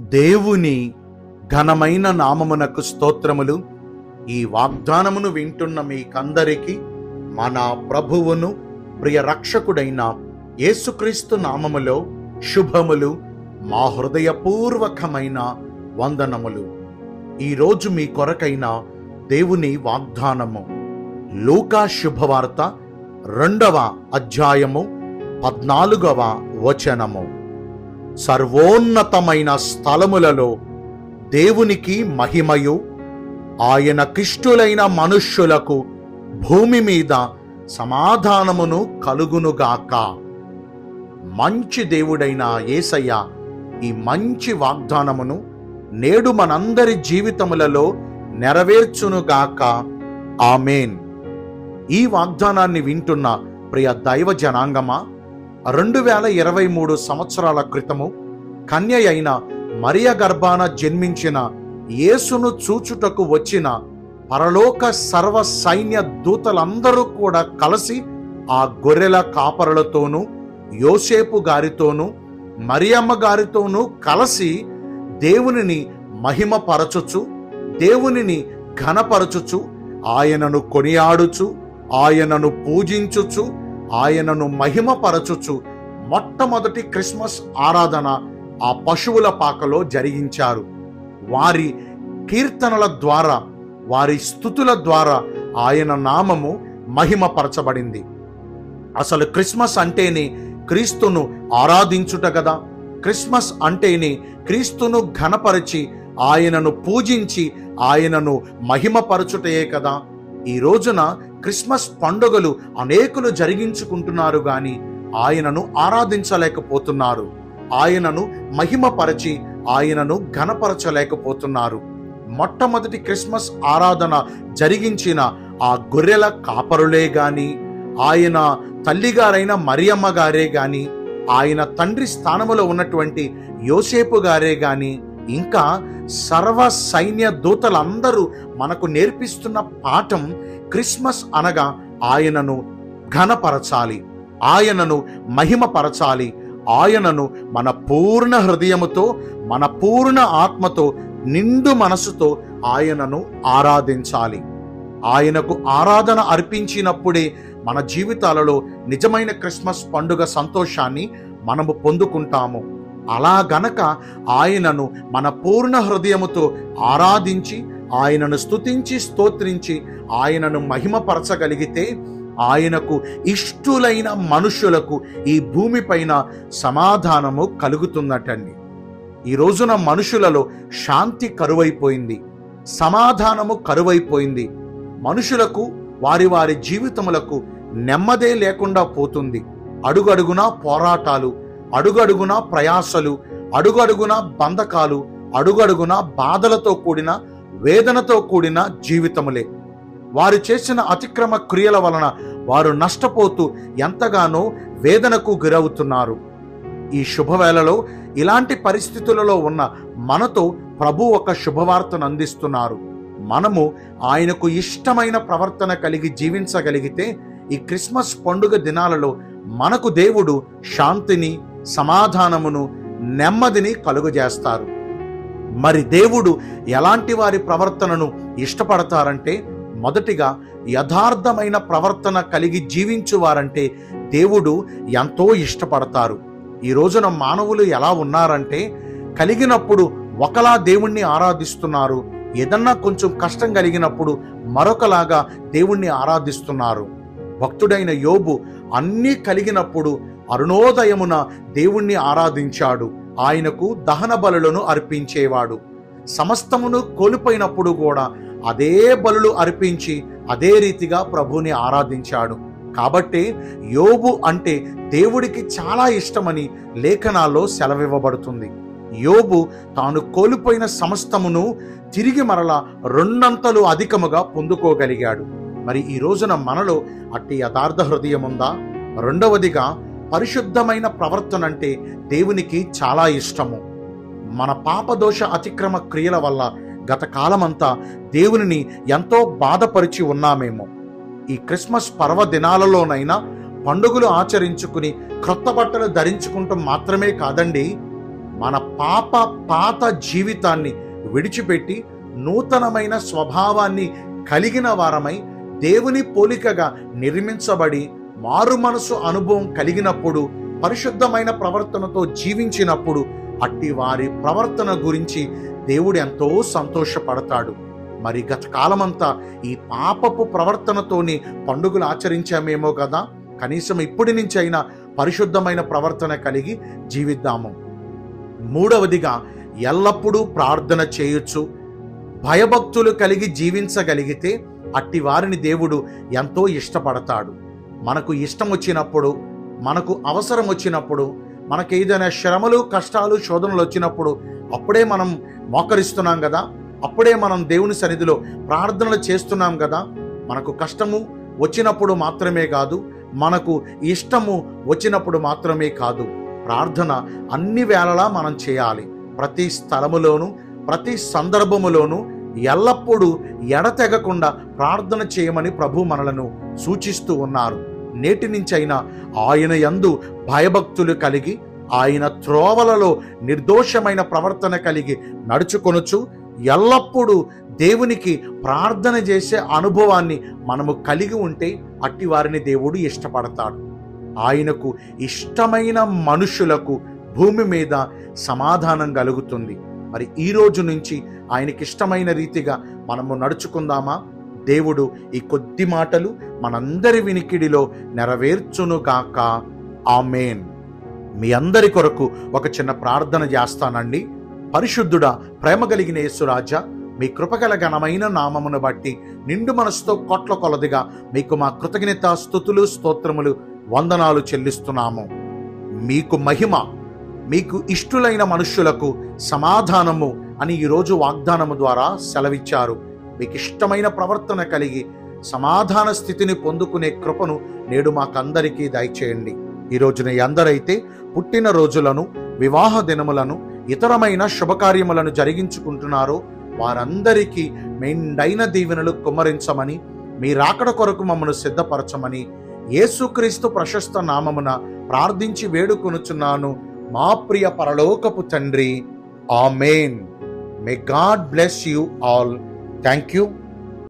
దేవుని ఘనమైన నామమునకు స్తోత్రములు ఈ వాగ్దానమును వింటున్న మీకందరికీ మన ప్రభువును ప్రియ రక్షకుడైన యేసుక్రీస్తు నామములో శుభములు మా హృదయపూర్వకమైన వందనములు ఈరోజు మీ కొరకైన దేవుని వాగ్దానము లూకా శుభవార్త రెండవ అధ్యాయము పద్నాలుగవ వచనము సర్వోన్నతమైన స్థలములలో దేవునికి మహిమయు ఆయన కిష్టులైన మనుష్యులకు భూమి మీద సమాధానమును కలుగునుగాక మంచి దేవుడైన యేసయ్య ఈ మంచి వాగ్దానమును నేడు మనందరి జీవితములలో నెరవేర్చునుగాక ఆమెన్ ఈ వాగ్దానాన్ని వింటున్న ప్రియ దైవ జనాంగమా రెండు వేల ఇరవై మూడు సంవత్సరాల క్రితము కన్య అయిన మరియ గర్భాన జన్మించిన యేసును చూచుటకు వచ్చిన పరలోక సర్వ సైన్య దూతలందరూ కూడా కలిసి ఆ గొర్రెల కాపరులతోనూ యోసేపు గారితోనూ మరియమ్మ గారితోనూ కలిసి దేవునిని మహిమపరచుచు దేవునిని ఘనపరచుచు ఆయనను కొనియాడుచు ఆయనను పూజించుచు ఆయనను మహిమపరచుచు మొట్టమొదటి క్రిస్మస్ ఆరాధన ఆ పశువుల పాకలో జరిగించారు వారి కీర్తనల ద్వారా వారి స్థుతుల ద్వారా ఆయన నామము మహిమపరచబడింది అసలు క్రిస్మస్ అంటేనే క్రీస్తును ఆరాధించుట కదా క్రిస్మస్ అంటేనే క్రీస్తును ఘనపరిచి ఆయనను పూజించి ఆయనను మహిమపరచుటయే కదా ఈ రోజున క్రిస్మస్ పండుగలు అనేకులు జరిగించుకుంటున్నారు గాని ఆయనను ఆరాధించలేకపోతున్నారు ఆయనను మహిమపరచి ఆయనను ఘనపరచలేకపోతున్నారు మొట్టమొదటి క్రిస్మస్ ఆరాధన జరిగించిన ఆ గొర్రెల కాపరులే గాని ఆయన తల్లిగారైన మరియమ్మ గారే గాని ఆయన తండ్రి స్థానములో ఉన్నటువంటి యోసేపు గారే గాని ఇంకా సర్వ సైన్య దూతలందరూ మనకు నేర్పిస్తున్న పాఠం క్రిస్మస్ అనగా ఆయనను ఘనపరచాలి ఆయనను మహిమపరచాలి ఆయనను మన పూర్ణ హృదయముతో మన పూర్ణ ఆత్మతో నిండు మనసుతో ఆయనను ఆరాధించాలి ఆయనకు ఆరాధన అర్పించినప్పుడే మన జీవితాలలో నిజమైన క్రిస్మస్ పండుగ సంతోషాన్ని మనము పొందుకుంటాము అలా గనక ఆయనను మన పూర్ణ హృదయముతో ఆరాధించి ఆయనను స్తుతించి స్తోత్రించి ఆయనను మహిమపరచగలిగితే ఆయనకు ఇష్టులైన మనుషులకు ఈ భూమిపైన సమాధానము కలుగుతున్నటండి ఈ రోజున మనుషులలో శాంతి కరువైపోయింది సమాధానము కరువైపోయింది మనుషులకు వారి వారి జీవితములకు నెమ్మదే లేకుండా పోతుంది అడుగడుగునా పోరాటాలు అడుగడుగునా ప్రయాసలు అడుగడుగునా బంధకాలు అడుగడుగునా బాధలతో కూడిన వేదనతో కూడిన జీవితములే వారు చేసిన అతిక్రమ క్రియల వలన వారు నష్టపోతూ ఎంతగానో వేదనకు గురవుతున్నారు ఈ శుభవేళలో ఇలాంటి పరిస్థితులలో ఉన్న మనతో ప్రభు ఒక శుభవార్తను అందిస్తున్నారు మనము ఆయనకు ఇష్టమైన ప్రవర్తన కలిగి జీవించగలిగితే ఈ క్రిస్మస్ పండుగ దినాలలో మనకు దేవుడు శాంతిని సమాధానమును నెమ్మదిని కలుగజేస్తారు మరి దేవుడు ఎలాంటి వారి ప్రవర్తనను ఇష్టపడతారంటే మొదటిగా యథార్థమైన ప్రవర్తన కలిగి జీవించువారంటే దేవుడు ఎంతో ఇష్టపడతారు ఈ రోజున మానవులు ఎలా ఉన్నారంటే కలిగినప్పుడు ఒకలా దేవుణ్ణి ఆరాధిస్తున్నారు ఏదన్నా కొంచెం కష్టం కలిగినప్పుడు మరొకలాగా దేవుణ్ణి ఆరాధిస్తున్నారు భక్తుడైన యోబు అన్నీ కలిగినప్పుడు అరుణోదయమున దేవుణ్ణి ఆరాధించాడు ఆయనకు దహన బలులను అర్పించేవాడు సమస్తమును కోల్పోయినప్పుడు కూడా అదే బలులు అర్పించి అదే రీతిగా ప్రభుని ఆరాధించాడు కాబట్టి యోబు అంటే దేవుడికి చాలా ఇష్టమని లేఖనాల్లో సెలవివ్వబడుతుంది యోబు తాను కోల్పోయిన సమస్తమును తిరిగి మరల రెండంతలు అధికముగా పొందుకోగలిగాడు మరి ఈ రోజున మనలో అట్టి యథార్థ హృదయం ఉందా రెండవదిగా పరిశుద్ధమైన ప్రవర్తన అంటే దేవునికి చాలా ఇష్టము మన పాపదోష అతిక్రమ క్రియల వల్ల గత కాలమంతా దేవునిని ఎంతో బాధపరిచి ఉన్నామేమో ఈ క్రిస్మస్ పర్వదినాలలోనైనా పండుగలు ఆచరించుకుని క్రొత్త బట్టలు ధరించుకుంటూ మాత్రమే కాదండి మన పాప పాత జీవితాన్ని విడిచిపెట్టి నూతనమైన స్వభావాన్ని కలిగిన వారమై దేవుని పోలికగా నిర్మించబడి మారు మనసు అనుభవం కలిగినప్పుడు పరిశుద్ధమైన ప్రవర్తనతో జీవించినప్పుడు అట్టి వారి ప్రవర్తన గురించి దేవుడు ఎంతో సంతోషపడతాడు మరి గత కాలమంతా ఈ పాపపు ప్రవర్తనతోని పండుగలు ఆచరించామేమో కదా కనీసం ఇప్పటి నుంచి అయినా పరిశుద్ధమైన ప్రవర్తన కలిగి జీవిద్దాము మూడవదిగా ఎల్లప్పుడూ ప్రార్థన చేయొచ్చు భయభక్తులు కలిగి జీవించగలిగితే అట్టి వారిని దేవుడు ఎంతో ఇష్టపడతాడు మనకు ఇష్టం వచ్చినప్పుడు మనకు అవసరం వచ్చినప్పుడు మనకు ఏదైనా శ్రమలు కష్టాలు శోధనలు వచ్చినప్పుడు అప్పుడే మనం మోకరిస్తున్నాం కదా అప్పుడే మనం దేవుని సన్నిధిలో ప్రార్థనలు చేస్తున్నాం కదా మనకు కష్టము వచ్చినప్పుడు మాత్రమే కాదు మనకు ఇష్టము వచ్చినప్పుడు మాత్రమే కాదు ప్రార్థన అన్ని వేళలా మనం చేయాలి ప్రతి స్థలములోను ప్రతి సందర్భములోను ఎల్లప్పుడూ ఎడతెగకుండా ప్రార్థన చేయమని ప్రభు మనలను సూచిస్తూ ఉన్నారు నేటి నుంచైనా ఆయన యందు భయభక్తులు కలిగి ఆయన త్రోవలలో నిర్దోషమైన ప్రవర్తన కలిగి నడుచుకొనుచు ఎల్లప్పుడూ దేవునికి ప్రార్థన చేసే అనుభవాన్ని మనము కలిగి ఉంటే అట్టి వారిని దేవుడు ఇష్టపడతాడు ఆయనకు ఇష్టమైన మనుషులకు భూమి మీద సమాధానం కలుగుతుంది మరి ఈ రోజు నుంచి ఆయనకి ఇష్టమైన రీతిగా మనము నడుచుకుందామా దేవుడు ఈ కొద్ది మాటలు మనందరి వినికిడిలో నెరవేర్చునుగాక ఆమెన్ మీ అందరి కొరకు ఒక చిన్న ప్రార్థన చేస్తానండి పరిశుద్ధుడా ప్రేమ కలిగిన యేసురాజా మీ కృపగల ఘనమైన నామమును బట్టి నిండు మనసుతో కొట్ల కొలదిగా మీకు మా కృతజ్ఞత స్థుతులు స్తోత్రములు వందనాలు చెల్లిస్తున్నాము మీకు మహిమ మీకు ఇష్టులైన మనుష్యులకు సమాధానము అని ఈరోజు వాగ్దానము ద్వారా సెలవిచ్చారు మీకు ఇష్టమైన ప్రవర్తన కలిగి సమాధాన స్థితిని పొందుకునే కృపను నేడు మాకందరికీ దయచేయండి ఈ రోజున ఎందరైతే పుట్టిన రోజులను వివాహ దినములను ఇతరమైన శుభకార్యములను జరిగించుకుంటున్నారో వారందరికీ మెండైన దీవెనలు కుమ్మరించమని మీ రాకడ కొరకు మమ్మను సిద్ధపరచమని యేసుక్రీస్తు ప్రశస్త నామమున ప్రార్థించి వేడుకొనుచున్నాను మా ప్రియ పరలోకపు తండ్రి amen may God bless you all thank you